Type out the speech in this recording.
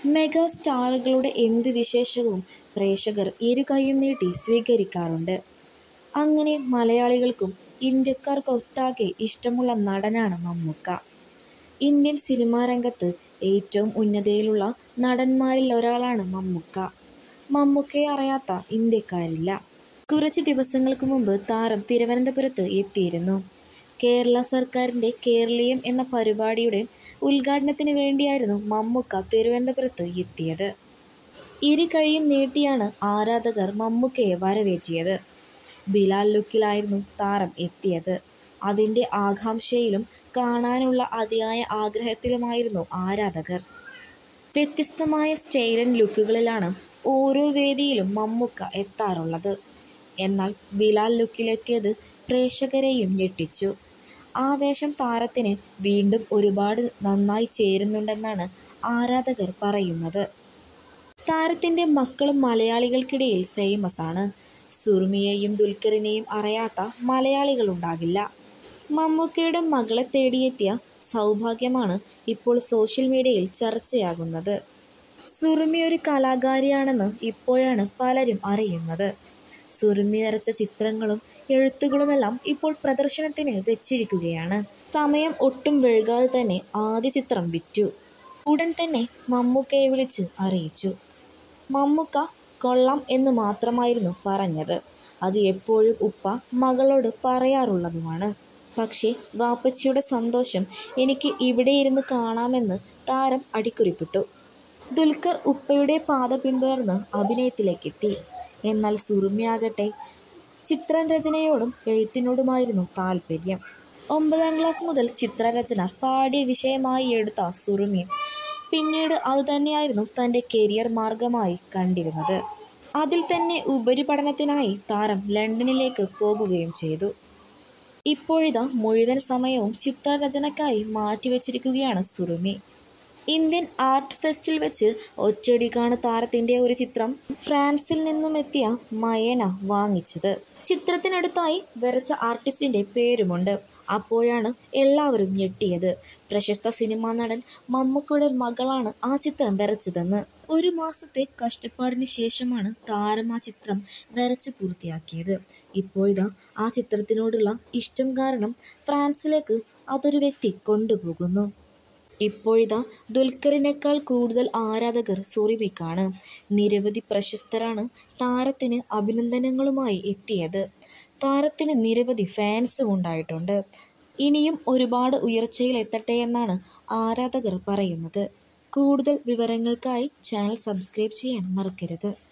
Mega സ്റ്റാറുകളുടെ എന്ത് വിശേഷവും പ്രേക്ഷകർ ഇരുകൈയും നീട്ടി സ്വീകരിക്കാറുണ്ട്. അങ്ങനെ മലയാളികൾക്കും ഇന്ത്യക്കാർക്കൊട്ടാകെ ഇഷ്ടമുള്ള നടനാണ് മമ്മൂക്ക. ഇന്ത്യൻ സിനിമാരംഗത്ത് ഏറ്റവും ഉന്നതിയിലുള്ള നടന്മാരിൽ ഒരാളാണ് മമ്മൂക്ക. മമ്മൂക്കയെ അറിയാത്ത ഇന്ത്യക്കാരില്ല. കുറച്ച് ദിവസങ്ങൾക്ക് മുമ്പ് താരം തിരുവനന്തപുരത്ത് എത്തിയിരുന്നു. കേരള സർക്കാരിന്റെ കേരളീയം എന്ന പരിപാടിയുടെ ഉദ്ഘാടനത്തിന് വേണ്ടിയായിരുന്നു മമ്മൂക്ക തിരുവനന്തപുരത്ത് എത്തിയത്. ഇരുകൈയും നീട്ടിയാണ് ആരാധകർ മമ്മൂക്കയെ വരവേറ്റത്. ബിലാൽ ലുക്കിലായിരുന്നു താരം എത്തിയത്. അതിന്റെ ആകാംക്ഷയിലും കാണാനുള്ള അതിയായ ആഗ്രഹത്തിലുമായിരുന്നു ആരാധകർ. വ്യത്യസ്തമായ സ്റ്റൈലൻ ലുക്കുകളിലാണ് ഓരോ വേദിയിലും മമ്മൂക്ക എത്താറുള്ളത്. എന്നാൽ ബിലാൽ ലുക്കിലെത്തിയത് പ്രേക്ഷകരെയും ഞെട്ടിച്ചു. ആ വേഷം താരത്തിന് വീണ്ടും ഒരുപാട് നന്നായി ചേരുന്നുണ്ടെന്നാണ് ആരാധകർ പറയുന്നത്. താരത്തിന്റെ മക്കളും മലയാളികൾക്കിടയിൽ ഫെയ്മസാണ്. സുറുമിയെയും ദുൽഖറിനെയും അറിയാത്ത മലയാളികളുണ്ടാകില്ല. മമ്മൂക്കയുടെ മകളെ തേടിയെത്തിയ സൗഭാഗ്യമാണ് ഇപ്പോൾ സോഷ്യൽ മീഡിയയിൽ ചർച്ചയാകുന്നത്. സുറുമി ഒരു കലാകാരിയാണെന്ന് ഇപ്പോഴാണ് പലരും അറിയുന്നത്. സുറുമി വരച്ച ചിത്രങ്ങളും എഴുത്തുകളുമെല്ലാം ഇപ്പോൾ പ്രദർശനത്തിന് വെച്ചിരിക്കുകയാണ്. സമയം ഒട്ടും വൈകാതെ തന്നെ ആദ്യ ചിത്രം വിറ്റു. ഉടൻ തന്നെ മമ്മൂക്കയെ വിളിച്ച് അറിയിച്ചു. മമ്മൂക്ക കൊള്ളാം എന്ന് മാത്രമായിരുന്നു പറഞ്ഞത്. അത് എപ്പോഴും ഉപ്പ മകളോട് പറയാറുള്ളതുമാണ്. പക്ഷേ വാപ്പച്ചിയുടെ സന്തോഷം എനിക്ക് ഇവിടെയിരുന്ന് കാണാമെന്ന് താരം അടിക്കുറിപ്പിട്ടു. ദുൽഖർ ഉപ്പയുടെ പാത പിന്തുടർന്ന് അഭിനയത്തിലേക്കെത്തി. എന്നാൽ സുറുമിക്കാകട്ടെ ചിത്രരചനയോടും എഴുത്തിനോടുമായിരുന്നു താൽപര്യം. ഒമ്പതാം ക്ലാസ് മുതൽ ചിത്രരചന പാഠ്യ വിഷയമായി എടുത്ത സുറുമി പിന്നീട് അതുതന്നെയായിരുന്നു തന്റെ കരിയർ മാർഗമായി കണ്ടിരുന്നത്. അതിൽ തന്നെ ഉപരിപഠനത്തിനായി താരം ലണ്ടനിലേക്ക് പോകുകയും ചെയ്തു. ഇപ്പോഴിതാ മുഴുവൻ സമയവും ചിത്രരചനയ്ക്കായി മാറ്റിവെച്ചിരിക്കുകയാണ് സുറുമി. ഇന്ത്യൻ ആർട്ട് ഫെസ്റ്റിൽ വെച്ച് ഒറ്റയടിക്കാണ് താരത്തിന്റെ ഒരു ചിത്രം ഫ്രാൻസിൽ നിന്നുമെത്തിയ മയേന വാങ്ങിച്ചത്. ചിത്രത്തിനടുത്തായി വരച്ച ആർട്ടിസ്റ്റിന്റെ പേരുമുണ്ട്. അപ്പോഴാണ് എല്ലാവരും ഞെട്ടിയത്. പ്രശസ്ത സിനിമാ നടൻ മമ്മൂക്കയുടെ മകളാണ് ആ ചിത്രം വരച്ചതെന്ന്. ഒരു മാസത്തെ കഷ്ടപ്പാടിന് ശേഷമാണ് താരം ആ ചിത്രം വരച്ചു പൂർത്തിയാക്കിയത്. ഇപ്പോഴിതാ ആ ചിത്രത്തിനോടുള്ള ഇഷ്ടം കാരണം ഫ്രാൻസിലേക്ക് അതൊരു വ്യക്തി കൊണ്ടുപോകുന്നു. ഇപ്പോഴിതാ ദുൽഖറിനേക്കാൾ കൂടുതൽ ആരാധകർ സുറുമിക്കാണ്. നിരവധി പ്രശസ്തരാണ് താരത്തിന് അഭിനന്ദനങ്ങളുമായി എത്തിയത്. താരത്തിന് നിരവധി ഫാൻസുമുണ്ടായിട്ടുണ്ട്. ഇനിയും ഒരുപാട് ഉയർച്ചയിലെത്തട്ടെയെന്നാണ് ആരാധകർ പറയുന്നത്. കൂടുതൽ വിവരങ്ങൾക്കായി ചാനൽ സബ്സ്ക്രൈബ് ചെയ്യാൻ മറക്കരുത്.